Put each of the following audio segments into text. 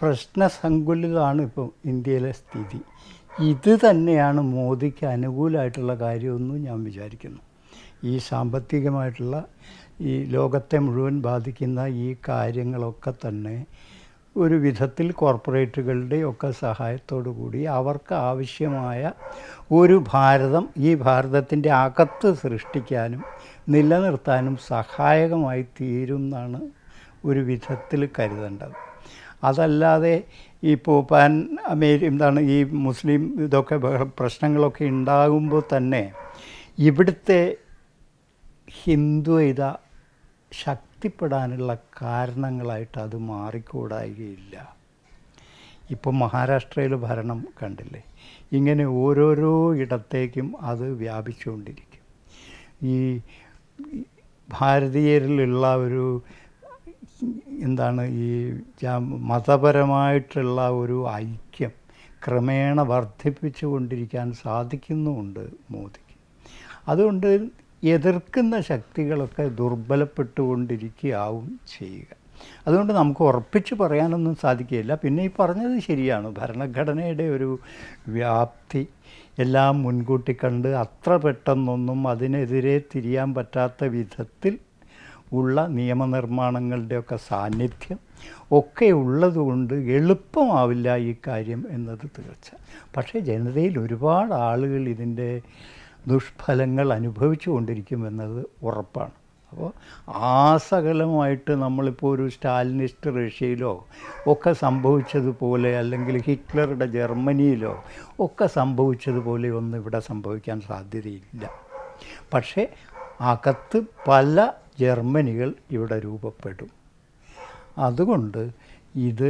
പ്രശ്നസങ്കുലിതാണ് ഇപ്പോൾ ഇന്ത്യയിലെ സ്ഥിതി ഇത് തന്നെയാണ് മോദിക്ക് അനുകൂലമായിട്ടുള്ള കാര്യമെന്നും ഞാൻ വിചാരിക്കുന്നു ഈ സാമ്പത്തികമായിട്ടുള്ള ഈ ലോകത്തെ മുഴുവൻ ബാധിക്കുന്ന ഈ കാര്യങ്ങളൊക്കെ തന്നെ ഒരു വിധത്തിൽ കോർപ്പറേറ്റുകളുടെ ഒക്കെ സഹായത്തോടു കൂടി അവർക്ക് ആവശ്യമായ ഒരു ഭാരതം ഈ ഭാരതത്തിൻ്റെ അകത്ത് സൃഷ്ടിക്കാനും നിലനിർത്താനും സഹായകമായി തീരും എന്നാണ് ഒരു വിധത്തിൽ കരുതേണ്ടത് അതല്ലാതെ ഇപ്പോൾ പാൻ അമേരി എന്താണ് ഈ മുസ്ലിം ഇതൊക്കെ ബഹ- പ്രശ്നങ്ങളൊക്കെ ഉണ്ടാകുമ്പോൾ തന്നെ ഇവിടുത്തെ ഹിന്ദുയിത ശക്തിപ്പെടാനുള്ള കാരണങ്ങളായിട്ട് അത് മാറിക്കൂടായികയില്ല ഇപ്പം മഹാരാഷ്ട്രയിൽ ഭരണം കണ്ടില്ലേ ഇങ്ങനെ ഓരോരോ ഇടത്തേക്കും അത് വ്യാപിച്ചുകൊണ്ടിരിക്കും ഈ ഭാരതീയരിലുള്ള ഒരു എന്താണ് ഈ ജാ- മതപരമായിട്ടുള്ള ഒരു ഐക്യം ക്രമേണ വർദ്ധിപ്പിച്ചു കൊണ്ടിരിക്കാൻ സാധിക്കുന്നുമുണ്ട് മോദിക്ക് അതുകൊണ്ട് എതിർക്കുന്ന ശക്തികളൊക്കെ ദുർബലപ്പെട്ടുകൊണ്ടിരിക്കുകയാവും ചെയ്യുക അതുകൊണ്ട് നമുക്ക് ഉറപ്പിച്ച് പറയാനൊന്നും സാധിക്കുകയില്ല പിന്നെ ഈ പറഞ്ഞത് ശരിയാണ് ഭരണഘടനയുടെ ഒരു വ്യാപ്തി എല്ലാം മുൻകൂട്ടി കണ്ട് അത്ര പെട്ടെന്നൊന്നും അതിനെതിരെ തിരിയാൻ പറ്റാത്ത വിധത്തിൽ ഉള്ള നിയമനിർമ്മാണങ്ങളുടെയൊക്കെ സാന്നിധ്യം ഒക്കെ ഉള്ളതുകൊണ്ട് എളുപ്പമാവില്ല ഈ കാര്യം എന്നത് തീർച്ച പക്ഷേ ജനതയിൽ ഒരുപാട് ആളുകൾ ഇതിൻ്റെ ദുഷ്ഫലങ്ങൾ അനുഭവിച്ചു കൊണ്ടിരിക്കുമെന്നത് ഉറപ്പാണ് അപ്പോൾ ആസകലമായിട്ട് നമ്മളിപ്പോൾ ഒരു സ്റ്റാലിനിസ്റ്റ് റഷ്യയിലോ ഒക്കെ സംഭവിച്ചതുപോലെ അല്ലെങ്കിൽ ഹിറ്റ്ലറുടെ ജർമ്മനിയിലോ ഒക്കെ സംഭവിച്ചതുപോലെ ഒന്നും ഇവിടെ സംഭവിക്കാൻ സാധ്യതയില്ല പക്ഷേ അകത്ത് പല ജർമ്മനികൾ ഇവിടെ രൂപപ്പെടും അതുകൊണ്ട് ഇത്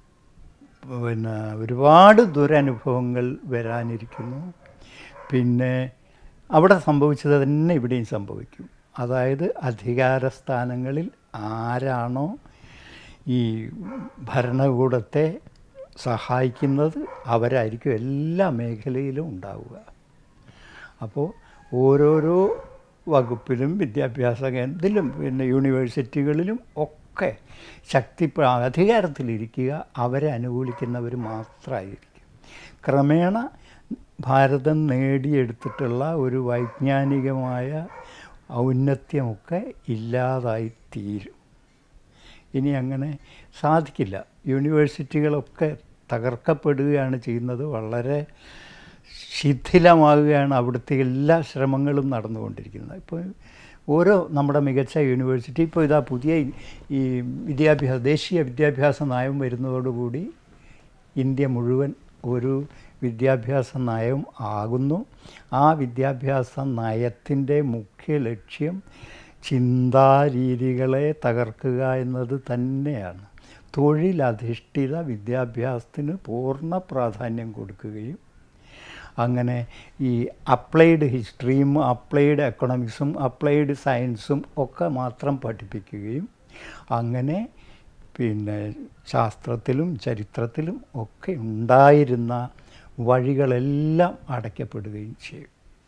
പിന്നെ ഒരുപാട് ദുരനുഭവങ്ങൾ വരാനിരിക്കുന്നു പിന്നെ അവിടെ സംഭവിച്ചത് തന്നെ ഇവിടെയും സംഭവിക്കും അതായത് അധികാര സ്ഥാനങ്ങളിൽ ആരാണോ ഈ ഭരണകൂടത്തെ സഹായിക്കുന്നത് അവരായിരിക്കും എല്ലാ മേഖലയിലും ഉണ്ടാവുക അപ്പോൾ ഓരോരോ വകുപ്പിലും വിദ്യാഭ്യാസ കേന്ദ്രത്തിലും പിന്നെ യൂണിവേഴ്സിറ്റികളിലും ഒക്കെ ശക്തി അധികാരത്തിലിരിക്കുക അവരെ അനുകൂലിക്കുന്നവർ മാത്രമായിരിക്കും ക്രമേണ ഭാരതം നേടിയെടുത്തിട്ടുള്ള ഒരു വൈജ്ഞാനികമായ ഔന്നത്യമൊക്കെ ഇല്ലാതായി തീരും ഇനി അങ്ങനെ സാധിക്കില്ല യൂണിവേഴ്സിറ്റികളൊക്കെ തകർക്കപ്പെടുകയാണ് ചെയ്യുന്നത് വളരെ ശിഥിലമാകുകയാണ് അവിടുത്തെ എല്ലാ ശ്രമങ്ങളും നടന്നുകൊണ്ടിരിക്കുന്നത് ഇപ്പോൾ ഓരോ നമ്മുടെ മികച്ച യൂണിവേഴ്സിറ്റി ഇപ്പോൾ ഇതാ പുതിയ ഈ വിദ്യാഭ്യാസ ദേശീയ വിദ്യാഭ്യാസ നയം വരുന്നതോടുകൂടി ഇന്ത്യ മുഴുവൻ ഒരു വിദ്യാഭ്യാസ നയം ആകുന്നു ആ വിദ്യാഭ്യാസ നയത്തിൻ്റെ മുഖ്യ ലക്ഷ്യം ചിന്താരീതികളെ തകർക്കുക എന്നത് തന്നെയാണ് തൊഴിലധിഷ്ഠിത വിദ്യാഭ്യാസത്തിന് പൂർണ്ണ പ്രാധാന്യം കൊടുക്കുകയും അങ്ങനെ ഈ അപ്ലൈഡ് ഹിസ്റ്ററിയും അപ്ലൈഡ് എക്കണോമിക്സും അപ്ലൈഡ് സയൻസും ഒക്കെ മാത്രം പഠിപ്പിക്കുകയും അങ്ങനെ പിന്നെ ശാസ്ത്രത്തിലും ചരിത്രത്തിലും ഒക്കെ ഉണ്ടായിരുന്ന വഴികളെല്ലാം അടയ്ക്കപ്പെടുകയും ചെയ്യും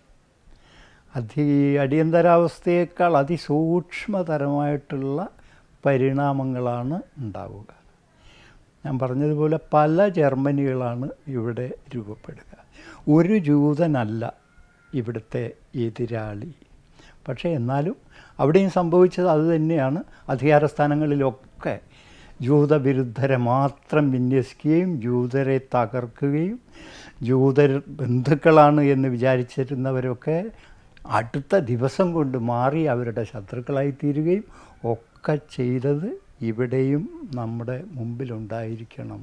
അതി അടിയന്തരാവസ്ഥയേക്കാൾ അതിസൂക്ഷ്മതരമായിട്ടുള്ള പരിണാമങ്ങളാണ് ഉണ്ടാവുക ഞാൻ പറഞ്ഞതുപോലെ പല ജർമ്മനികളാണ് ഇവിടെ രൂപപ്പെടുക ഒരു ജൂതനല്ല ഇവിടുത്തെ എതിരാളി പക്ഷേ എന്നാലും അവിടെയും സംഭവിച്ചത് അതുതന്നെയാണ് അധികാരസ്ഥാനങ്ങളിലൊക്കെ ജൂതവിരുദ്ധരെ മാത്രം വിന്യസിക്കുകയും ജൂതരെ തകർക്കുകയും ജൂതർ ബന്ധുക്കളാണ് എന്ന് വിചാരിച്ചിരുന്നവരൊക്കെ അടുത്ത ദിവസം കൊണ്ട് മാറി അവരുടെ ശത്രുക്കളായി തീരുകയും ഒക്കെ ചെയ്തത് ഇവിടെയും നമ്മുടെ മുമ്പിലുണ്ടായിരിക്കണം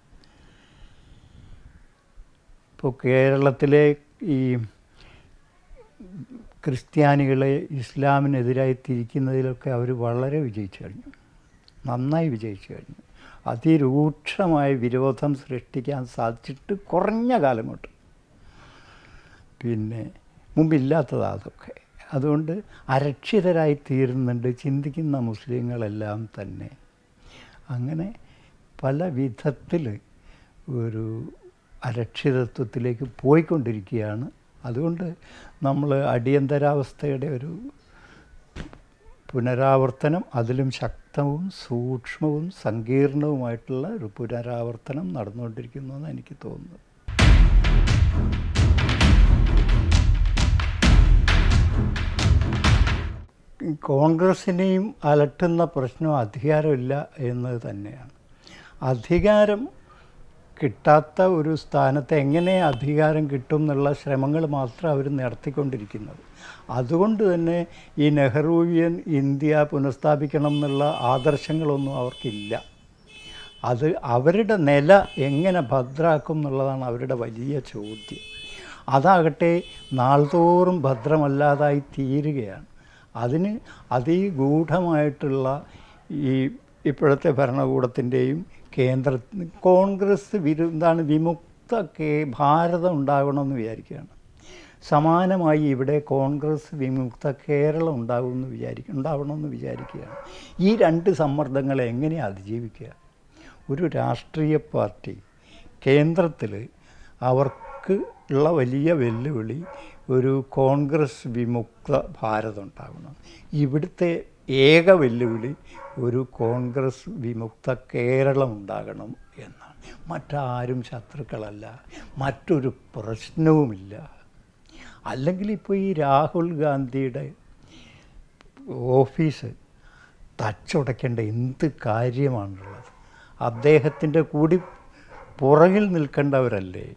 ഇപ്പോൾ കേരളത്തിലെ ഈ ക്രിസ്ത്യാനികളെ ഇസ്ലാമിനെതിരായി തിരിക്കുന്നതിലൊക്കെ അവർ വളരെ വിജയിച്ചു കഴിഞ്ഞു നന്നായി വിജയിച്ചു കഴിഞ്ഞു അതിരൂക്ഷമായ വിരോധം സൃഷ്ടിക്കാൻ സാധിച്ചിട്ട് കുറഞ്ഞ കാലം കൊണ്ട് പിന്നെ മുമ്പില്ലാത്തതാണ് അതൊക്കെ അതുകൊണ്ട് അരക്ഷിതരായി തീരുന്നുണ്ട് ചിന്തിക്കുന്ന മുസ്ലിങ്ങളെല്ലാം തന്നെ അങ്ങനെ പല വിധത്തിൽ ഒരു അരക്ഷിതത്വത്തിലേക്ക് പോയിക്കൊണ്ടിരിക്കുകയാണ് അതുകൊണ്ട് നമ്മൾ അടിയന്തരാവസ്ഥയുടെ ഒരു പുനരാവർത്തനം അതിലും ശക്തവും സൂക്ഷ്മവും സങ്കീർണവുമായിട്ടുള്ള ഒരു പുനരാവർത്തനം നടന്നുകൊണ്ടിരിക്കുന്നു എന്ന് എനിക്ക് തോന്നുന്നു കോൺഗ്രസിനെയും അലട്ടുന്ന പ്രശ്നം അധികാരമില്ല എന്നത് തന്നെയാണ് അധികാരം കിട്ടാത്ത ഒരു സ്ഥാനത്ത് എങ്ങനെ അധികാരം കിട്ടും എന്നുള്ള ശ്രമങ്ങൾ മാത്രം അവർ നടത്തിക്കൊണ്ടിരിക്കുന്നത് അതുകൊണ്ട് തന്നെ ഈ നെഹ്റുവിയൻ ഇന്ത്യ പുനഃസ്ഥാപിക്കണം എന്നുള്ള ആദർശങ്ങളൊന്നും അവർക്കില്ല അത് അവരുടെ നില എങ്ങനെ ഭദ്രാക്കും എന്നുള്ളതാണ് അവരുടെ വലിയ ചോദ്യം അതാകട്ടെ നാൾതോറും ഭദ്രമല്ലാതായി തീരുകയാണ് അതിന് അതിഗൂഢമായിട്ടുള്ള ഈ ഇപ്പോഴത്തെ ഭരണകൂടത്തിൻ്റെയും കേന്ദ്ര കോൺഗ്രസ് വിരു എന്താണ് വിമുക്ത കേ ഭാരതം ഉണ്ടാകണമെന്ന് വിചാരിക്കുകയാണ് സമാനമായി ഇവിടെ കോൺഗ്രസ് വിമുക്ത കേരളം ഉണ്ടാകുമെന്ന് വിചാരിക്കുക ഉണ്ടാവണമെന്ന് വിചാരിക്കുകയാണ് ഈ രണ്ട് സമ്മർദ്ദങ്ങളെ എങ്ങനെ അതിജീവിക്കുക ഒരു രാഷ്ട്രീയ പാർട്ടി കേന്ദ്രത്തിൽ അവർക്ക് ഉള്ള വലിയ വെല്ലുവിളി ഒരു കോൺഗ്രസ് വിമുക്ത ഭാരതം ഉണ്ടാകണം ഇവിടുത്തെ ഏക വെല്ലുവിളി ഒരു കോൺഗ്രസ് വിമുക്ത കേരളം ഉണ്ടാകണം എന്നാണ് മറ്റാരും ശത്രുക്കളല്ല മറ്റൊരു പ്രശ്നവുമില്ല അല്ലെങ്കിൽ ഇപ്പോൾ ഈ രാഹുൽ ഗാന്ധിയുടെ ഓഫീസ് തച്ചുടയ്ക്കേണ്ട എന്ത് കാര്യമാണുള്ളത് അദ്ദേഹത്തിൻ്റെ കൂടി പുറകിൽ നിൽക്കേണ്ടവരല്ലേ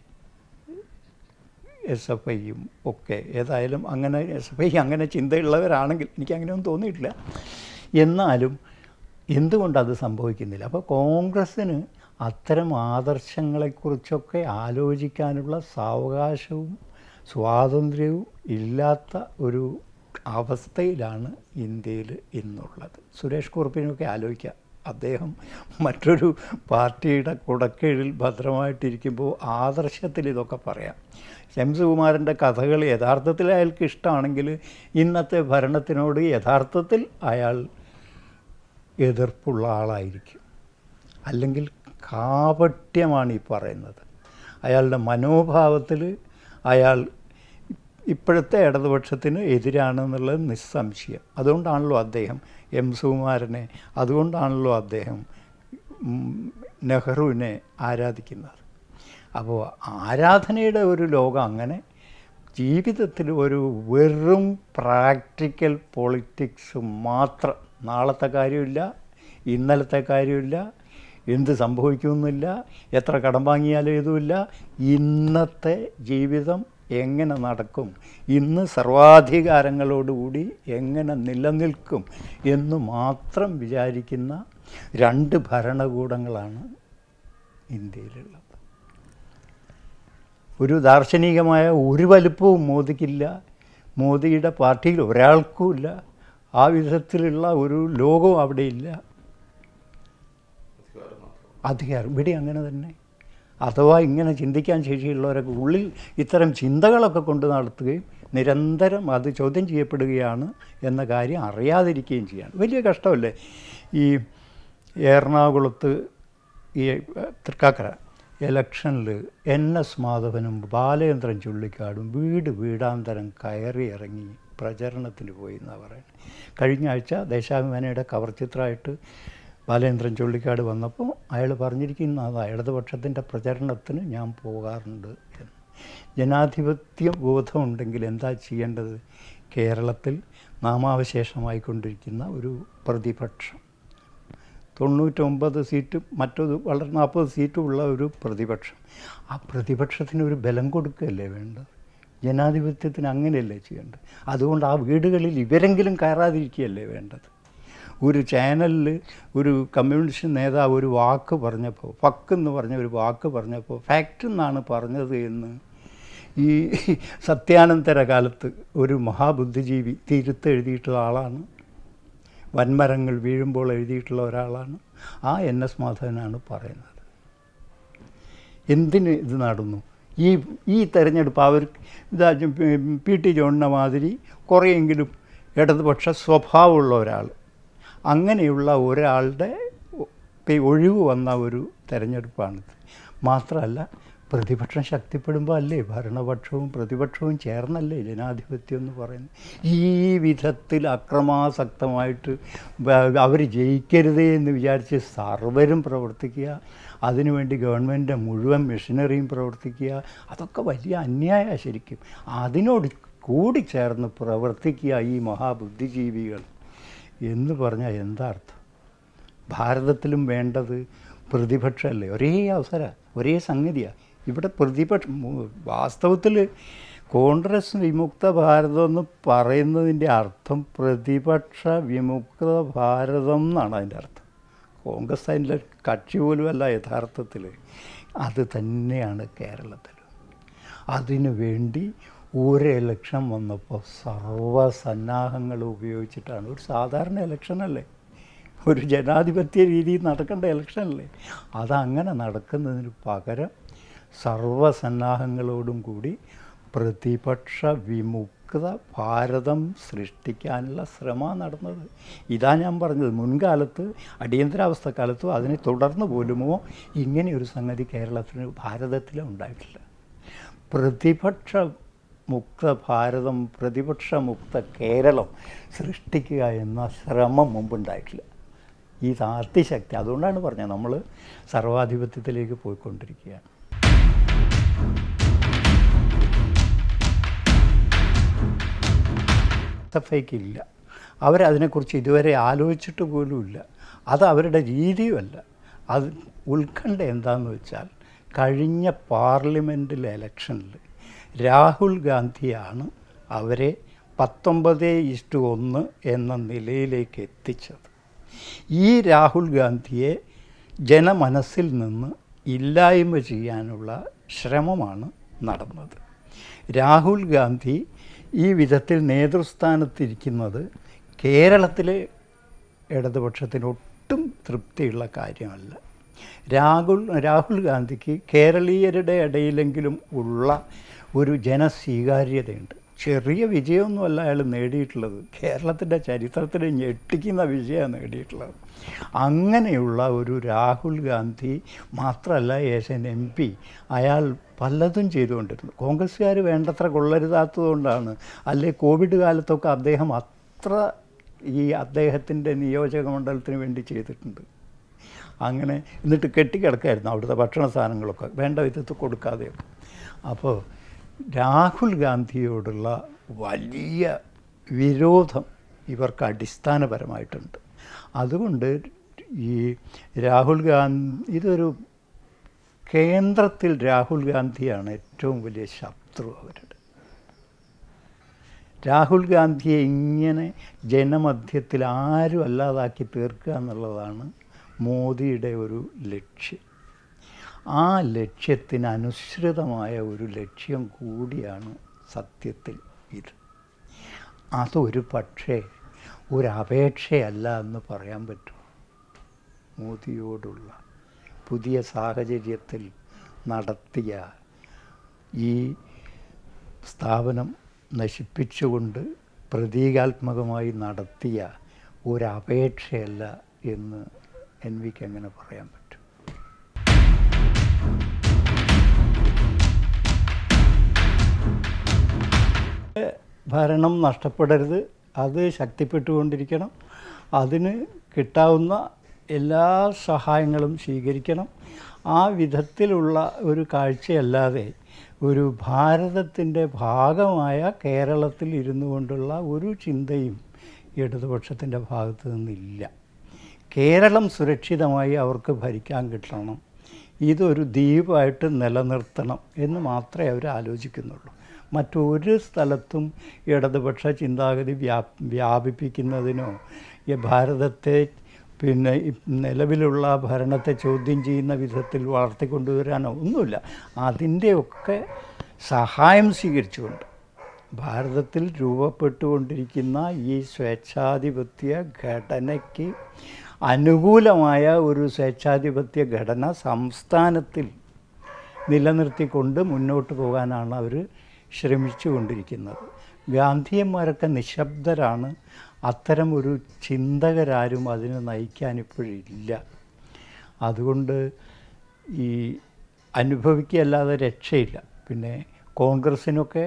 എസ് എഫ് ഐയും ഒക്കെ ഏതായാലും അങ്ങനെ എസ് എഫ് ഐ അങ്ങനെ ചിന്തയുള്ളവരാണെങ്കിൽ എനിക്ക് അങ്ങനെയൊന്നും തോന്നിയിട്ടില്ല എന്നാലും എന്തുകൊണ്ടത് സംഭവിക്കുന്നില്ല അപ്പോൾ കോൺഗ്രസ്സിന് അത്തരം ആദർശങ്ങളെക്കുറിച്ചൊക്കെ ആലോചിക്കാനുള്ള സാവകാശവും സ്വാതന്ത്ര്യവും ഇല്ലാത്ത ഒരു അവസ്ഥയിലാണ് ഇന്ത്യയിൽ ഇന്നുള്ളത് സുരേഷ് കുറുപ്പിനൊക്കെ ആലോചിക്കാം അദ്ദേഹം മറ്റൊരു പാർട്ടിയുടെ കുടക്കീഴിൽ ഭദ്രമായിട്ടിരിക്കുമ്പോൾ ആദർശത്തിൽ ഇതൊക്കെ പറയാം ശംസുകുമാരൻ്റെ കഥകൾ യഥാർത്ഥത്തിൽ അയാൾക്ക് ഇഷ്ടമാണെങ്കിൽ ഇന്നത്തെ ഭരണത്തിനോട് യഥാർത്ഥത്തിൽ അയാൾ എതിർപ്പുള്ള ആളായിരിക്കും അല്ലെങ്കിൽ കാപട്യമാണ് ഈ പറയുന്നത് അയാളുടെ മനോഭാവത്തിൽ അയാൾ ഇപ്പോഴത്തെ ഇടതുപക്ഷത്തിന് എതിരാണെന്നുള്ളത് നിസ്സംശയം അതുകൊണ്ടാണല്ലോ അദ്ദേഹം എം സുകുമാരനെ അതുകൊണ്ടാണല്ലോ അദ്ദേഹം നെഹ്റുവിനെ ആരാധിക്കുന്നത് അപ്പോൾ ആരാധനയുടെ ഒരു ലോകം അങ്ങനെ ജീവിതത്തിൽ ഒരു വെറും പ്രാക്ടിക്കൽ പൊളിറ്റിക്സ് മാത്രം നാളത്തെ കാര്യമില്ല ഇന്നലത്തെ കാര്യമില്ല എന്ത് സംഭവിക്കുമെന്നില്ല എത്ര കടം വാങ്ങിയാലും ഇതുമില്ല ഇന്നത്തെ ജീവിതം എങ്ങനെ നടക്കും ഇന്ന് സർവാധികാരങ്ങളോടുകൂടി എങ്ങനെ നിലനിൽക്കും എന്ന് മാത്രം വിചാരിക്കുന്ന രണ്ട് ഭരണകൂടങ്ങളാണ് ഇന്ത്യയിലുള്ളത് ഒരു ദാർശനികമായ ഒരു വലുപ്പവും മോദിക്കില്ല മോദിയുടെ പാർട്ടിയിൽ ഒരാൾക്കുമില്ല ആ വിധത്തിലുള്ള ഒരു ലോകവും അവിടെയില്ല അധികാരം ഇവിടെ അങ്ങനെ തന്നെ അഥവാ ഇങ്ങനെ ചിന്തിക്കാൻ ശേഷിയുള്ളവരൊക്കെ ഉള്ളിൽ ഇത്തരം ചിന്തകളൊക്കെ കൊണ്ട് നടത്തുകയും നിരന്തരം അത് ചോദ്യം ചെയ്യപ്പെടുകയാണ് എന്ന കാര്യം അറിയാതിരിക്കുകയും ചെയ്യാണ് വലിയ കഷ്ടമല്ലേ ഈ എറണാകുളത്ത് ഈ തൃക്കാക്കര ഇലക്ഷനിൽ എൻ എസ് മാധവനും ബാലചന്ദ്രൻ ചുള്ളിക്കാടും വീട് വീടാന്തരം കയറി ഇറങ്ങി പ്രചരണത്തിന് പോയി എന്നാണ് പറയുന്നത് കഴിഞ്ഞ ആഴ്ച ദേശാഭിമാനിയുടെ കവർ ചിത്രമായിട്ട് ബാലേന്ദ്രൻ ചുള്ളിക്കാട് വന്നപ്പോൾ അയാൾ പറഞ്ഞിരിക്കുന്ന അതാ ഇടതുപക്ഷത്തിൻ്റെ പ്രചരണത്തിന് ഞാൻ പോകാറുണ്ട് എന്ന് ജനാധിപത്യ ബോധമുണ്ടെങ്കിൽ എന്താ ചെയ്യേണ്ടത് കേരളത്തിൽ നാമാവശേഷമായിക്കൊണ്ടിരിക്കുന്ന ഒരു പ്രതിപക്ഷം തൊണ്ണൂറ്റൊമ്പത് സീറ്റും മറ്റൊരു വളരെ നാൽപ്പത് സീറ്റും ഉള്ള ഒരു പ്രതിപക്ഷം ആ പ്രതിപക്ഷത്തിന് ഒരു ബലം കൊടുക്കുകയല്ലേ വേണ്ടത് ജനാധിപത്യത്തിന് അങ്ങനെയല്ലേ ചെയ്യേണ്ടത് അതുകൊണ്ട് ആ വീടുകളിൽ ഇവരെങ്കിലും കയറാതിരിക്കുകയല്ലേ വേണ്ടത് ഒരു ചാനലിൽ ഒരു കമ്മ്യൂണിസ്റ്റ് നേതാവ് ഒരു വാക്ക് പറഞ്ഞപ്പോൾ ഫക്ക് എന്ന് പറഞ്ഞ ഒരു വാക്ക് പറഞ്ഞപ്പോൾ ഫാക്റ്റ് എന്നാണ് പറഞ്ഞത് എന്ന് ഈ സത്യാനന്തര കാലത്ത് ഒരു മഹാബുദ്ധിജീവി തിരുത്തെഴുതിയിട്ടുള്ള ആളാണ് വൻമരങ്ങൾ വീഴുമ്പോൾ എഴുതിയിട്ടുള്ള ഒരാളാണ് ആ എൻ എസ് മാധവനാണ് പറയുന്നത് എന്തിന് ഇത് നടന്നു ഈ ഈ തെരഞ്ഞെടുപ്പ് അവർ ഇതാ പി ടി ജോണിനെ മാതിരി കുറേയെങ്കിലും ഇടതുപക്ഷ സ്വഭാവമുള്ള ഒരാൾ അങ്ങനെയുള്ള ഒരാളുടെ ഒഴിവ് വന്ന ഒരു തെരഞ്ഞെടുപ്പാണിത് മാത്രമല്ല പ്രതിപക്ഷം ശക്തിപ്പെടുമ്പോൾ അല്ലേ ഭരണപക്ഷവും പ്രതിപക്ഷവും ചേർന്നല്ലേ ജനാധിപത്യം എന്ന് പറയുന്നത് ഈ വിധത്തിൽ അക്രമാസക്തമായിട്ട് അവർ ജയിക്കരുതേ എന്ന് വിചാരിച്ച് സർവരും പ്രവർത്തിക്കുക അതിനുവേണ്ടി ഗവൺമെൻറ്റിൻ്റെ മുഴുവൻ മെഷീനറിയും പ്രവർത്തിക്കുക അതൊക്കെ വലിയ അന്യായ ശരിക്കും അതിനോട് കൂടി ചേർന്ന് പ്രവർത്തിക്കുക ഈ മഹാബുദ്ധിജീവികൾ എന്ന് പറഞ്ഞാൽ എന്താ അർത്ഥം ഭാരതത്തിലും വേണ്ടത് പ്രതിപക്ഷമല്ലേ ഒരേ അവസരം ഒരേ സംഗതിയാണ് ഇവിടെ പ്രതിപക്ഷം വാസ്തവത്തിൽ കോൺഗ്രസ് വിമുക്ത ഭാരതം എന്ന് പറയുന്നതിൻ്റെ അർത്ഥം പ്രതിപക്ഷ വിമുക്ത ഭാരതം എന്നാണ് അതിൻ്റെ അർത്ഥം കോൺഗ്രസ് അതിൻ്റെ കക്ഷി പോലുമല്ല യഥാർത്ഥത്തിൽ അത് തന്നെയാണ് കേരളത്തിൽ അതിനു വേണ്ടി ഒരു ഇലക്ഷൻ വന്നപ്പോൾ സർവ്വസന്നാഹങ്ങൾ ഉപയോഗിച്ചിട്ടാണ് ഒരു സാധാരണ ഇലക്ഷനല്ലേ ഒരു ജനാധിപത്യ രീതിയിൽ നടക്കേണ്ട ഇലക്ഷനല്ലേ അതങ്ങനെ നടക്കുന്നതിന് പകരം സർവസന്നാഹങ്ങളോടും കൂടി പ്രതിപക്ഷ വിമുക്ത ഭാരതം സൃഷ്ടിക്കാനുള്ള ശ്രമമാണ് നടന്നത് ഇതാ ഞാൻ പറഞ്ഞത് മുൻകാലത്ത് അടിയന്തരാവസ്ഥ കാലത്തും അതിനെ തുടർന്ന് പോലുമോ ഇങ്ങനെയൊരു സംഗതി കേരളത്തിന് ഭാരതത്തിലും ഉണ്ടായിട്ടില്ല പ്രതിപക്ഷ മുക്ത ഭാരതം പ്രതിപക്ഷ മുക്ത കേരളം സൃഷ്ടിക്കുക എന്ന ശ്രമം മുമ്പുണ്ടായിട്ടില്ല ഈ അതിശക്തി അതുകൊണ്ടാണ് പറഞ്ഞത് നമ്മൾ സർവാധിപത്യത്തിലേക്ക് പോയിക്കൊണ്ടിരിക്കുകയാണ് എസ് എഫ് ഇല്ല അവരതിനെക്കുറിച്ച് ഇതുവരെ ആലോചിച്ചിട്ട് പോലുമില്ല അത് അവരുടെ രീതിയുമല്ല അത് ഉത്കണ്ഠ എന്താണെന്ന് വെച്ചാൽ കഴിഞ്ഞ പാർലമെൻറ്റിലെ ഇലക്ഷനിൽ രാഹുൽ ഗാന്ധിയാണ് അവരെ പത്തൊമ്പത് ഇഷ്ടു ഒന്ന് എന്ന നിലയിലേക്ക് എത്തിച്ചത് ഈ രാഹുൽ ഗാന്ധിയെ ജനമനസ്സിൽ നിന്ന് ഇല്ലായ്മ ചെയ്യാനുള്ള ശ്രമമാണ് നടന്നത് രാഹുൽ ഗാന്ധി ഈ വിധത്തിൽ നേതൃസ്ഥാനത്തിരിക്കുന്നത് കേരളത്തിലെ ഇടതുപക്ഷത്തിന് ഒട്ടും തൃപ്തിയുള്ള കാര്യമല്ല രാഹുൽ രാഹുൽ ഗാന്ധിക്ക് കേരളീയരുടെ ഇടയിലെങ്കിലും ഉള്ള ഒരു ജനസ്വീകാര്യതയുണ്ട് ചെറിയ വിജയമൊന്നുമല്ല അയാൾ നേടിയിട്ടുള്ളത് കേരളത്തിൻ്റെ ചരിത്രത്തിൽ ഞെട്ടിക്കുന്ന വിജയമാണ് നേടിയിട്ടുള്ളത് അങ്ങനെയുള്ള ഒരു രാഹുൽ ഗാന്ധി മാത്രമല്ല ഏഷ്യൻ എം പി അയാൾ പലതും ചെയ്തുകൊണ്ടിരുന്നു കോൺഗ്രസ്സുകാർ വേണ്ടത്ര കൊള്ളരുതാത്തതുകൊണ്ടാണ് അല്ലെ കോവിഡ് കാലത്തൊക്കെ അദ്ദേഹം അത്ര ഈ അദ്ദേഹത്തിൻ്റെ നിയോജക മണ്ഡലത്തിന് വേണ്ടി ചെയ്തിട്ടുണ്ട് അങ്ങനെ എന്നിട്ട് കെട്ടിക്കിടക്കായിരുന്നു അവിടുത്തെ ഭക്ഷണ സാധനങ്ങളൊക്കെ വേണ്ട വിധത്തിൽ കൊടുക്കാതെയൊക്കെ അപ്പോൾ രാഹുൽ ഗാന്ധിയോടുള്ള വലിയ വിരോധം ഇവർക്ക് അടിസ്ഥാനപരമായിട്ടുണ്ട് അതുകൊണ്ട് ഈ രാഹുൽ ഗാന്ധി ഇതൊരു കേന്ദ്രത്തിൽ രാഹുൽ ഗാന്ധിയാണ് ഏറ്റവും വലിയ ശത്രു അവരുടെ രാഹുൽ ഗാന്ധിയെ ഇങ്ങനെ ജനമധ്യത്തിൽ ആരും അല്ലാതാക്കി തീർക്കുക എന്നുള്ളതാണ് മോദിയുടെ ഒരു ലക്ഷ്യം ആ ലക്ഷ്യത്തിന് അനുസൃതമായ ഒരു ലക്ഷ്യം കൂടിയാണ് സത്യത്തിൽ ഇത് അതൊരു പക്ഷേ ഒരു അപേക്ഷയല്ല എന്ന് പറയാൻ പറ്റും മോദിയോടുള്ള പുതിയ സാഹചര്യത്തിൽ നടത്തിയ ഈ സ്ഥാപനം നശിപ്പിച്ചുകൊണ്ട് പ്രതീകാത്മകമായി നടത്തിയ ഒരപേക്ഷയല്ല എന്ന് എൻ വിക്ക് എങ്ങനെ പറയാൻ പറ്റും ഭരണം നഷ്ടപ്പെടരുത് അത് ശക്തിപ്പെട്ടുകൊണ്ടിരിക്കണം അതിന് കിട്ടാവുന്ന എല്ലാ സഹായങ്ങളും സ്വീകരിക്കണം ആ വിധത്തിലുള്ള ഒരു കാഴ്ചയല്ലാതെ ഒരു ഭാരതത്തിൻ്റെ ഭാഗമായ കേരളത്തിൽ ഇരുന്നു കൊണ്ടുള്ള ഒരു ചിന്തയും ഇടതുപക്ഷത്തിൻ്റെ ഭാഗത്തു നിന്നില്ല കേരളം സുരക്ഷിതമായി അവർക്ക് ഭരിക്കാൻ കിട്ടണം ഇതൊരു ദ്വീപായിട്ട് നിലനിർത്തണം എന്ന് മാത്രമേ അവർ ആലോചിക്കുന്നുള്ളൂ മറ്റൊരു സ്ഥലത്തും ഇടതുപക്ഷ ചിന്താഗതി വ്യാ വ്യാപിപ്പിക്കുന്നതിനോ ഈ ഭാരതത്തെ പിന്നെ ഈ നിലവിലുള്ള ഭരണത്തെ ചോദ്യം ചെയ്യുന്ന വിധത്തിൽ വളർത്തിക്കൊണ്ടുവരാനോ ഒന്നുമില്ല അതിൻ്റെയൊക്കെ സഹായം സ്വീകരിച്ചുകൊണ്ട് ഭാരതത്തിൽ രൂപപ്പെട്ടുകൊണ്ടിരിക്കുന്ന ഈ സ്വേച്ഛാധിപത്യ ഘടനയ്ക്ക് അനുകൂലമായ ഒരു സ്വേച്ഛാധിപത്യ ഘടന സംസ്ഥാനത്തിൽ നിലനിർത്തിക്കൊണ്ട് മുന്നോട്ട് പോകാനാണ് അവർ ശ്രമിച്ചു കൊണ്ടിരിക്കുന്നത് ഗാന്ധിയന്മാരൊക്കെ നിശബ്ദരാണ് അത്തരം ഒരു ചിന്തകരാരും അതിനെ നയിക്കാൻ ഇപ്പോഴില്ല അതുകൊണ്ട് ഈ അനുഭവിക്കുകയല്ലാതെ രക്ഷയില്ല പിന്നെ കോൺഗ്രസ്സിനൊക്കെ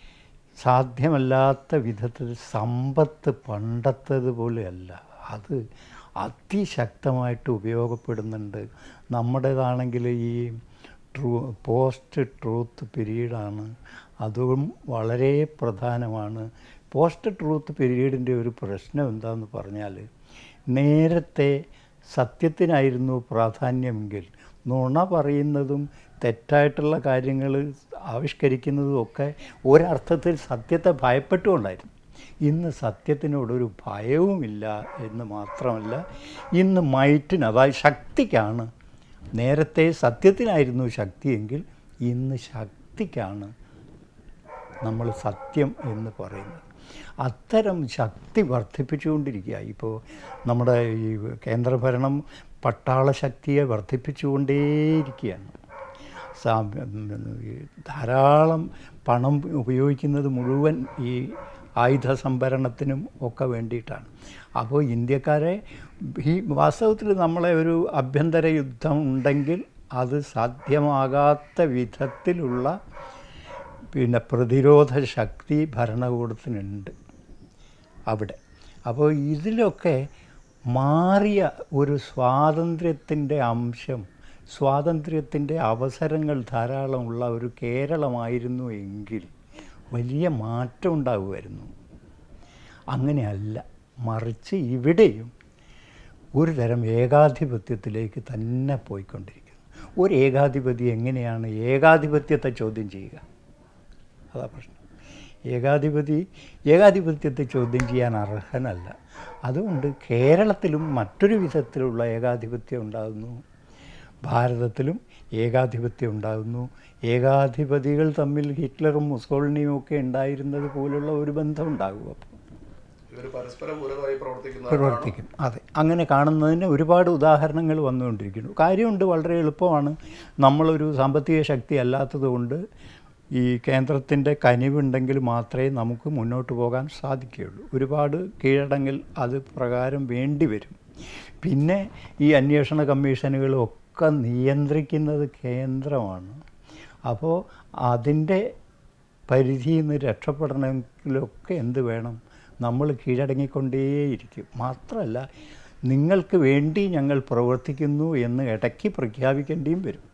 സാധ്യമല്ലാത്ത വിധത്തിൽ സമ്പത്ത് പണ്ടത്തേതുപോലെയല്ല അത് അതിശക്തമായിട്ട് ഉപയോഗപ്പെടുന്നുണ്ട് നമ്മുടേതാണെങ്കിൽ ഈ ട്രൂ പോസ്റ്റ് ട്രൂത്ത് പീരീഡാണ് അതും വളരെ പ്രധാനമാണ് പോസ്റ്റ് ട്രൂത്ത് പീരീഡിൻ്റെ ഒരു പ്രശ്നം എന്താണെന്ന് പറഞ്ഞാൽ നേരത്തെ സത്യത്തിനായിരുന്നു പ്രാധാന്യമെങ്കിൽ നുണ പറയുന്നതും തെറ്റായിട്ടുള്ള കാര്യങ്ങൾ ആവിഷ്കരിക്കുന്നതും ഒക്കെ ഒരർത്ഥത്തിൽ സത്യത്തെ ഭയപ്പെട്ടുകൊണ്ടായിരുന്നു ഇന്ന് സത്യത്തിനോടൊരു ഭയവുമില്ല എന്ന് മാത്രമല്ല ഇന്ന് മൈറ്റിന് അതായത് ശക്തിക്കാണ് നേരത്തെ സത്യത്തിനായിരുന്നു ശക്തിയെങ്കിൽ ഇന്ന് ശക്തിക്കാണ് നമ്മൾ സത്യം എന്ന് പറയുന്നത് അത്തരം ശക്തി വർദ്ധിപ്പിച്ചുകൊണ്ടിരിക്കുക ഇപ്പോൾ നമ്മുടെ ഈ കേന്ദ്രഭരണം പട്ടാള ശക്തിയെ വർദ്ധിപ്പിച്ചുകൊണ്ടേയിരിക്കുകയാണ് സാ- ഈ ധാരാളം പണം ഉപയോഗിക്കുന്നത് മുഴുവൻ ഈ ആയുധ സംഭരണത്തിനും ഒക്കെ വേണ്ടിയിട്ടാണ് അപ്പോൾ ഇന്ത്യക്കാരെ ഈ വാസ്തവത്തിൽ നമ്മളെ ഒരു ആഭ്യന്തര യുദ്ധം ഉണ്ടെങ്കിൽ അത് സാധ്യമാകാത്ത വിധത്തിലുള്ള പിന്നെ പ്രതിരോധ ശക്തി ഭരണകൂടത്തിനുണ്ട് അവിടെ അപ്പോൾ ഇതിലൊക്കെ മാറിയ ഒരു സ്വാതന്ത്ര്യത്തിൻ്റെ അംശം സ്വാതന്ത്ര്യത്തിൻ്റെ അവസരങ്ങൾ ധാരാളമുള്ള ഒരു കേരളമായിരുന്നു എങ്കിൽ വലിയ മാറ്റം ഉണ്ടാകുമായിരുന്നു അങ്ങനെയല്ല മറിച്ച് ഇവിടെയും ഒരു തരം ഏകാധിപത്യത്തിലേക്ക് തന്നെ പോയിക്കൊണ്ടിരിക്കുന്നു ഒരു ഏകാധിപതി എങ്ങനെയാണ് ഏകാധിപത്യത്തെ ചോദ്യം ചെയ്യുക അതാ പ്രശ്നം ഏകാധിപതി ഏകാധിപത്യത്തെ ചോദ്യം ചെയ്യാൻ അർഹനല്ല അതുകൊണ്ട് കേരളത്തിലും മറ്റൊരു വിധത്തിലുള്ള ഏകാധിപത്യം ഉണ്ടാകുന്നു ഭാരതത്തിലും ഏകാധിപത്യം ഉണ്ടാകുന്നു ഏകാധിപതികൾ തമ്മിൽ ഹിറ്റ്ലറും മുസോളിനിയും ഒക്കെ ഉണ്ടായിരുന്നത് പോലുള്ള ഒരു ബന്ധം ഉണ്ടാകും അപ്പോൾ ഇവർ പരസ്പരം പൂരകമായി പ്രവർത്തിക്കുന്ന പ്രവർത്തിക്കും അതെ അങ്ങനെ കാണുന്നതിന് ഒരുപാട് ഉദാഹരണങ്ങൾ വന്നുകൊണ്ടിരിക്കുന്നു കാര്യമുണ്ട് വളരെ എളുപ്പമാണ് നമ്മളൊരു സാമ്പത്തിക ശക്തി അല്ലാത്തതുകൊണ്ട് ഈ കേന്ദ്രത്തിൻ്റെ കനിവുണ്ടെങ്കിൽ മാത്രമേ നമുക്ക് മുന്നോട്ട് പോകാൻ സാധിക്കുകയുള്ളൂ ഒരുപാട് കീഴടങ്ങൽ അത് പ്രകാരം വേണ്ടി വരും പിന്നെ ഈ അന്വേഷണ കമ്മീഷനുകളും ഒക്കെ നിയന്ത്രിക്കുന്നത് കേന്ദ്രമാണ് അപ്പോൾ അതിൻ്റെ പരിധിയിൽ നിന്ന് രക്ഷപ്പെടണമെങ്കിലൊക്കെ എന്ത് വേണം നമ്മൾ കീഴടങ്ങിക്കൊണ്ടേയിരിക്കും മാത്രമല്ല നിങ്ങൾക്ക് വേണ്ടി ഞങ്ങൾ പ്രവർത്തിക്കുന്നു എന്ന് ഇടയ്ക്ക് പ്രഖ്യാപിക്കേണ്ടിയും വരും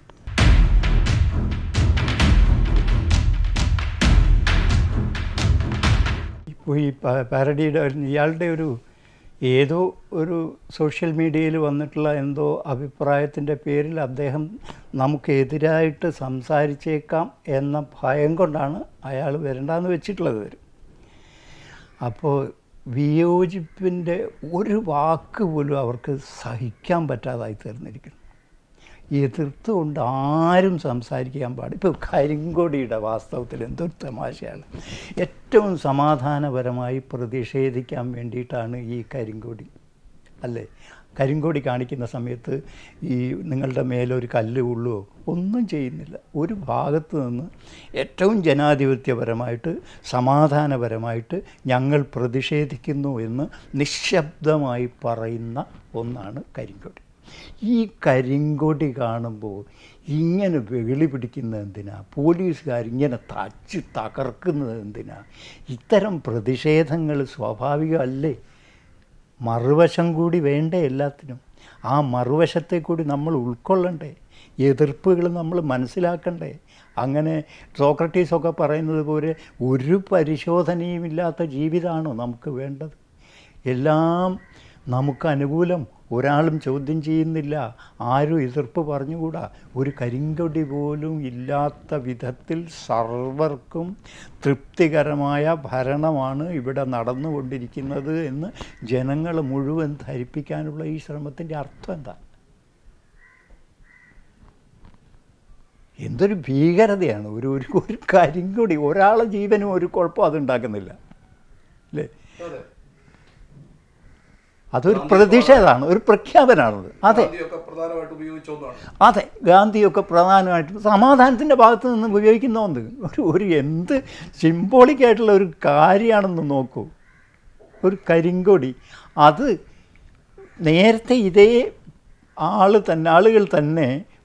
ഇപ്പോൾ ഈ പ- പാരഡിയുടെ ഒരു- ഇയാളുടെ ഒരു ഏതോ ഒരു സോഷ്യൽ മീഡിയയിൽ വന്നിട്ടുള്ള എന്തോ അഭിപ്രായത്തിൻ്റെ പേരിൽ അദ്ദേഹം നമുക്കെതിരായിട്ട് സംസാരിച്ചേക്കാം എന്ന ഭയം കൊണ്ടാണ് അയാൾ വരണ്ടെന്ന് വെച്ചിട്ടുള്ളത് വരും അപ്പോൾ വിയോജിപ്പിൻ്റെ ഒരു വാക്ക് പോലും അവർക്ക് സഹിക്കാൻ പറ്റാതായി തീർന്നിരിക്കുന്നു എതിർത്തുകൊണ്ട് ആരും സംസാരിക്കാൻ പാടില്ല ഇപ്പോൾ കരിങ്കൊടിയുടെ വാസ്തവത്തിൽ എന്തൊരു തമാശയാണ് ഏറ്റവും സമാധാനപരമായി പ്രതിഷേധിക്കാൻ വേണ്ടിയിട്ടാണ് ഈ കരിങ്കൊടി അല്ലേ കരിങ്കൊടി കാണിക്കുന്ന സമയത്ത് ഈ നിങ്ങളുടെ മേലൊരു കല്ല് ഉള്ളുവോ ഒന്നും ചെയ്യുന്നില്ല ഒരു ഭാഗത്ത് നിന്ന് ഏറ്റവും ജനാധിപത്യപരമായിട്ട് സമാധാനപരമായിട്ട് ഞങ്ങൾ പ്രതിഷേധിക്കുന്നു എന്ന് നിശബ്ദമായി പറയുന്ന ഒന്നാണ് കരിങ്കൊടി ഈ കരിങ്കൊടി കാണുമ്പോൾ ഇങ്ങനെ വെളി പിടിക്കുന്നത് എന്തിനാ പോലീസുകാർ ഇങ്ങനെ തച്ച് തകർക്കുന്നത് എന്തിനാ ഇത്തരം പ്രതിഷേധങ്ങൾ സ്വാഭാവികമല്ലേ മറുവശം കൂടി വേണ്ടേ എല്ലാത്തിനും ആ മറുവശത്തെ കൂടി നമ്മൾ ഉൾക്കൊള്ളണ്ടേ എതിർപ്പുകൾ നമ്മൾ മനസ്സിലാക്കണ്ടേ അങ്ങനെ സോക്രട്ടീസൊക്കെ പറയുന്നത് പോലെ ഒരു പരിശോധനയും ഇല്ലാത്ത ജീവിതമാണോ നമുക്ക് വേണ്ടത് എല്ലാം നമുക്ക് അനുകൂലം ഒരാളും ചോദ്യം ചെയ്യുന്നില്ല ആരും എതിർപ്പ് പറഞ്ഞുകൂടാ ഒരു കരിങ്കൊടി പോലും ഇല്ലാത്ത വിധത്തിൽ സർവർക്കും തൃപ്തികരമായ ഭരണമാണ് ഇവിടെ നടന്നുകൊണ്ടിരിക്കുന്നത് എന്ന് ജനങ്ങൾ മുഴുവൻ ധരിപ്പിക്കാനുള്ള ഈ ശ്രമത്തിൻ്റെ അർത്ഥം എന്താ എന്തൊരു ഭീകരതയാണ് ഒരു ഒരു ഒരു കരിങ്കൊടി ഒരാളെ ജീവനും ഒരു കുഴപ്പം അതുണ്ടാക്കുന്നില്ല അല്ലേ അതെ അതൊരു പ്രതിഷേധമാണ് ഒരു പ്രഖ്യാപനമാണത് അതെ ഗാന്ധിയൊക്കെ പ്രധാനമായിട്ട് ഉപയോഗിച്ച ഒന്നാണ് അതെ ഗാന്ധിയൊക്കെ പ്രധാനമായിട്ടും സമാധാനത്തിൻ്റെ ഭാഗത്ത് നിന്ന് ഉപയോഗിക്കുന്ന ഒന്ന് ഒരു ഒരു എന്ത് സിംബോളിക്കായിട്ടുള്ള ഒരു കാര്യമാണെന്ന് നോക്കൂ ഒരു കരിങ്കൊടി അത് നേരത്തെ ഇതേ ആൾ തന്നെ ആളുകൾ തന്നെ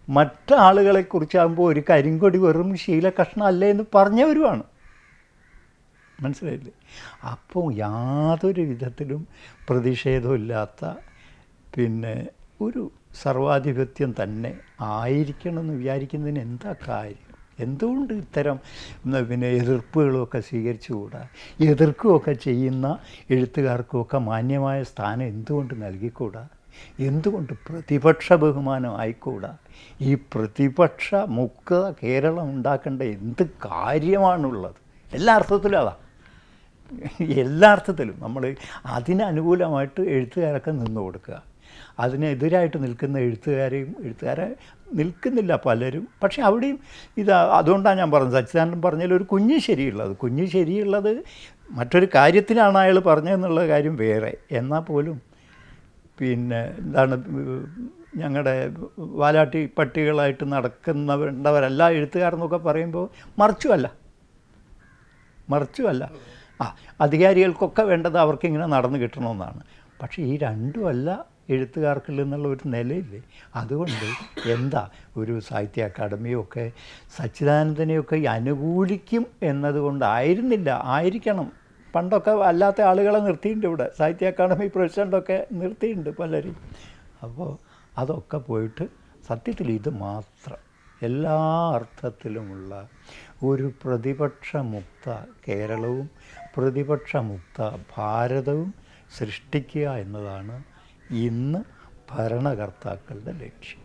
മറ്റാളുകളെക്കുറിച്ചാകുമ്പോൾ ഒരു കരിങ്കൊടി വെറും ശീലകഷ്ണം അല്ലേ എന്ന് പറഞ്ഞവരുമാണ് മനസ്സിലായില്ലേ അപ്പോൾ യാതൊരു വിധത്തിലും പ്രതിഷേധമില്ലാത്ത പിന്നെ ഒരു സർവാധിപത്യം തന്നെ ആയിരിക്കണമെന്ന് വിചാരിക്കുന്നതിന് എന്താ കാര്യം എന്തുകൊണ്ട് ഇത്തരം ഉം, പിന്നെ എതിർപ്പുകളൊക്കെ സ്വീകരിച്ചുകൂടാ എതിർക്കുകയൊക്കെ ചെയ്യുന്ന എഴുത്തുകാർക്കുമൊക്കെ മാന്യമായ സ്ഥാനം എന്തുകൊണ്ട് നൽകിക്കൂടാ എന്തുകൊണ്ട് പ്രതിപക്ഷ ബഹുമാനം ആയിക്കൂടാ ഈ പ്രതിപക്ഷ മുക്ത കേരളം ഉണ്ടാക്കേണ്ട എന്ത് കാര്യമാണുള്ളത് എല്ലാ അർത്ഥത്തിലും അതാ എല്ലാ അർത്ഥത്തിലും നമ്മൾ അതിനനുകൂലമായിട്ട് എഴുത്തുകാരൊക്കെ നിന്ന് കൊടുക്കുക അതിനെതിരായിട്ട് നിൽക്കുന്ന എഴുത്തുകാരെയും എഴുത്തുകാരെ നിൽക്കുന്നില്ല പലരും പക്ഷേ അവിടെയും ഇത് അതുകൊണ്ടാണ് ഞാൻ പറഞ്ഞത് സച്ചിദാനന്ദൻ പറഞ്ഞതിൽ ഒരു കുഞ്ഞ് ശരിയുള്ളത് കുഞ്ഞ് ശരിയുള്ളത് മറ്റൊരു കാര്യത്തിനാണ് അയാൾ പറഞ്ഞതെന്നുള്ള കാര്യം വേറെ എന്നാൽ പോലും പിന്നെ എന്താണ് ഞങ്ങളുടെ വാലാട്ടി പട്ടികളായിട്ട് നടക്കുന്നവരല്ല എഴുത്തുകാരെന്നൊക്കെ പറയുമ്പോൾ മറിച്ചുമല്ല മറിച്ചുമല്ല ആ അധികാരികൾക്കൊക്കെ വേണ്ടത് അവർക്കിങ്ങനെ നടന്നു കിട്ടണമെന്നാണ് പക്ഷേ ഈ രണ്ടുമല്ല എഴുത്തുകാർക്കിൽ എന്നുള്ള ഒരു നിലയില്ലേ അതുകൊണ്ട് എന്താ ഒരു സാഹിത്യ അക്കാദമിയൊക്കെ സച്ചിദാനന്ദനെയൊക്കെ ഈ അനുകൂലിക്കും എന്നതുകൊണ്ടായിരുന്നില്ല ആയിരിക്കണം പണ്ടൊക്കെ അല്ലാത്ത ആളുകളെ നിർത്തിയിട്ടുണ്ട് ഇവിടെ സാഹിത്യ അക്കാദമി പ്രസിഡൻ്റൊക്കെ നിർത്തിയിട്ടുണ്ട് പലരും അപ്പോൾ അതൊക്കെ പോയിട്ട് സത്യത്തിൽ ഇത് മാത്രം എല്ലാ അർത്ഥത്തിലുമുള്ള ഒരു പ്രതിപക്ഷമുക്ത കേരളവും പ്രതിപക്ഷമുക്ത ഭാരതവും സൃഷ്ടിക്കുക എന്നതാണ് ഇന്ന് ഭരണകർത്താക്കളുടെ ലക്ഷ്യം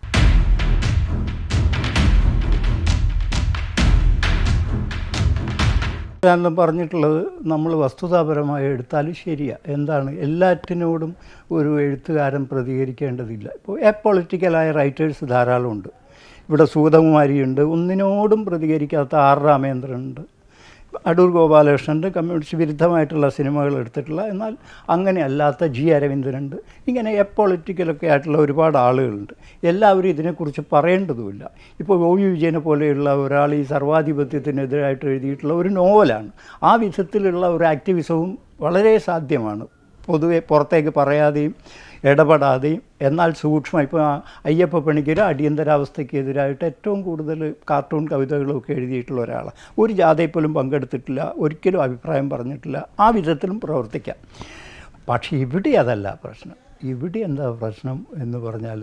ഞാൻ പറഞ്ഞിട്ടുള്ളത് നമ്മൾ വസ്തുതാപരമായി എടുത്താലും ശരിയാണ് എന്താണ് എല്ലാറ്റിനോടും ഒരു എഴുത്തുകാരൻ പ്രതികരിക്കേണ്ടതില്ല ഇപ്പോൾ എ പൊളിറ്റിക്കലായ റൈറ്റേഴ്സ് ധാരാളമുണ്ട് ഇവിടെ സൂതകുമാരിയുണ്ട് ഒന്നിനോടും പ്രതികരിക്കാത്ത ആർ രാമേന്ദ്രനുണ്ട് അടൂർ ഗോപാലകൃഷ്ണനുണ്ട് കമ്മ്യൂണിസ്റ്റ് വിരുദ്ധമായിട്ടുള്ള സിനിമകൾ എടുത്തിട്ടുള്ള എന്നാൽ അങ്ങനെ അല്ലാത്ത ജി അരവിന്ദനുണ്ട് ഇങ്ങനെ എ പൊളിറ്റിക്കലൊക്കെ ആയിട്ടുള്ള ഒരുപാട് ആളുകളുണ്ട് എല്ലാവരും ഇതിനെക്കുറിച്ച് പറയേണ്ടതുമില്ല ഇപ്പോൾ ഒ വി വിജയനെ പോലെയുള്ള ഒരാൾ ഈ സർവാധിപത്യത്തിനെതിരായിട്ട് എഴുതിയിട്ടുള്ള ഒരു നോവലാണ് ആ വിധത്തിലുള്ള ഒരു ആക്ടിവിസവും വളരെ സാധ്യമാണ് പൊതുവെ പുറത്തേക്ക് പറയാതെയും ഇടപെടാതെയും എന്നാൽ സൂക്ഷ്മം ഇപ്പോൾ അയ്യപ്പ പണിക്കർ അടിയന്തരാവസ്ഥയ്ക്കെതിരായിട്ട് ഏറ്റവും കൂടുതൽ കാർട്ടൂൺ കവിതകളൊക്കെ എഴുതിയിട്ടുള്ള ഒരാളാണ് ഒരു ജാഥയിൽ പോലും പങ്കെടുത്തിട്ടില്ല ഒരിക്കലും അഭിപ്രായം പറഞ്ഞിട്ടില്ല ആ വിധത്തിലും പ്രവർത്തിക്കാം പക്ഷേ ഇവിടെ അതല്ല പ്രശ്നം ഇവിടെ എന്താ പ്രശ്നം എന്ന് പറഞ്ഞാൽ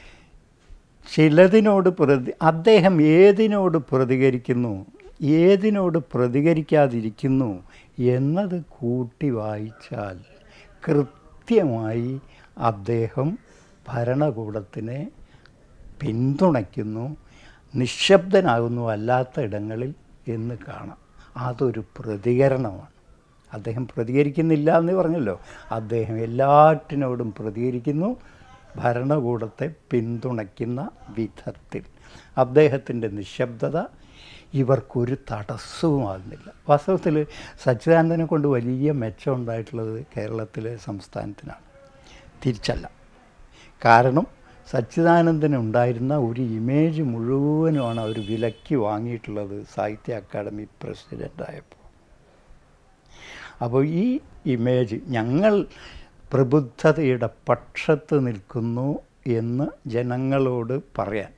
ചിലതിനോട് പ്രതി അദ്ദേഹം ഏതിനോട് പ്രതികരിക്കുന്നു ഏതിനോട് പ്രതികരിക്കാതിരിക്കുന്നു എന്നത് കൂട്ടി വായിച്ചാൽ കൃത്യമായി അദ്ദേഹം ഭരണകൂടത്തിനെ പിന്തുണയ്ക്കുന്നു നിശബ്ദനാകുന്നു അല്ലാത്ത ഇടങ്ങളിൽ എന്ന് കാണാം അതൊരു പ്രതികരണമാണ് അദ്ദേഹം പ്രതികരിക്കുന്നില്ല എന്ന് പറഞ്ഞല്ലോ അദ്ദേഹം എല്ലാറ്റിനോടും പ്രതികരിക്കുന്നു ഭരണകൂടത്തെ പിന്തുണയ്ക്കുന്ന വിധത്തിൽ അദ്ദേഹത്തിൻ്റെ നിശബ്ദത ഇവർക്കൊരു തടസ്സവുമാകുന്നില്ല വാസ്തവത്തിൽ സച്ചിദാനന്ദനെ കൊണ്ട് വലിയ മെച്ചം ഉണ്ടായിട്ടുള്ളത് കേരളത്തിലെ സംസ്ഥാനത്തിനാണ് തിരിച്ചല്ല കാരണം സച്ചിദാനന്ദന് ഉണ്ടായിരുന്ന ഒരു ഇമേജ് മുഴുവനുമാണ് അവർ വിലക്കി വാങ്ങിയിട്ടുള്ളത് സാഹിത്യ അക്കാദമി പ്രസിഡൻ്റായപ്പോൾ അപ്പോൾ ഈ ഇമേജ് ഞങ്ങൾ പ്രബുദ്ധതയുടെ പക്ഷത്ത് നിൽക്കുന്നു എന്ന് ജനങ്ങളോട് പറയാൻ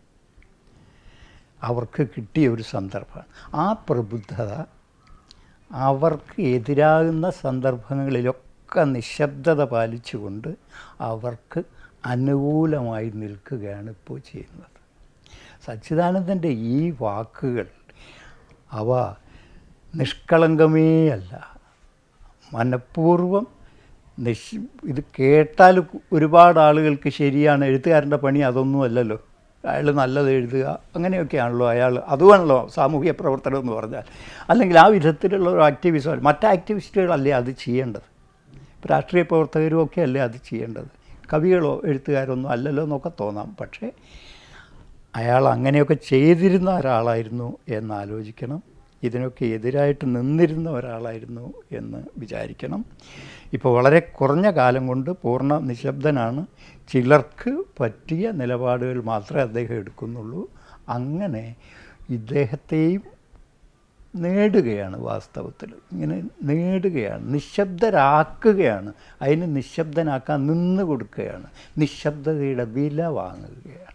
അവർക്ക് കിട്ടിയ ഒരു സന്ദർഭമാണ് ആ പ്രബുദ്ധത അവർക്ക് എതിരാകുന്ന സന്ദർഭങ്ങളിലൊക്കെ നിശബ്ദത പാലിച്ചുകൊണ്ട് അവർക്ക് അനുകൂലമായി നിൽക്കുകയാണ് ഇപ്പോൾ ചെയ്യുന്നത് സച്ചിദാനന്ദൻ്റെ ഈ വാക്കുകൾ അവ നിഷ്കളങ്കമേ അല്ല മനഃപൂർവ്വം നിശ് ഇത് കേട്ടാൽ ഒരുപാട് ആളുകൾക്ക് ശരിയാണ് എഴുത്തുകാരൻ്റെ പണി അതൊന്നും അല്ലല്ലോ അയാൾ നല്ലത് എഴുതുക അങ്ങനെയൊക്കെയാണല്ലോ അയാൾ അതുമാണല്ലോ സാമൂഹിക പ്രവർത്തനം എന്ന് പറഞ്ഞാൽ അല്ലെങ്കിൽ ആ വിധത്തിലുള്ള ഒരു ആക്ടിവിസം മറ്റ് ആക്ടിവിസ്റ്റുകളല്ലേ അത് ചെയ്യേണ്ടത് ഇപ്പോൾ രാഷ്ട്രീയ പ്രവർത്തകരും ഒക്കെ അല്ലേ അത് ചെയ്യേണ്ടത് കവികളോ എഴുത്തുകാരൊന്നും അല്ലല്ലോ എന്നൊക്കെ തോന്നാം പക്ഷേ അയാൾ അങ്ങനെയൊക്കെ ചെയ്തിരുന്ന ഒരാളായിരുന്നു എന്ന് ആലോചിക്കണം ഇതിനൊക്കെ എതിരായിട്ട് നിന്നിരുന്ന ഒരാളായിരുന്നു എന്ന് വിചാരിക്കണം ഇപ്പോൾ വളരെ കുറഞ്ഞ കാലം കൊണ്ട് പൂർണ്ണ നിശബ്ദനാണ് ചിലർക്ക് പറ്റിയ നിലപാടുകൾ മാത്രമേ അദ്ദേഹം എടുക്കുന്നുള്ളൂ അങ്ങനെ ഇദ്ദേഹത്തെയും നേടുകയാണ് വാസ്തവത്തിൽ ഇങ്ങനെ നേടുകയാണ് നിശബ്ദരാക്കുകയാണ് അതിന് നിശബ്ദനാക്കാൻ നിന്ന് കൊടുക്കുകയാണ് നിശബ്ദതയുടെ വില വാങ്ങുകയാണ്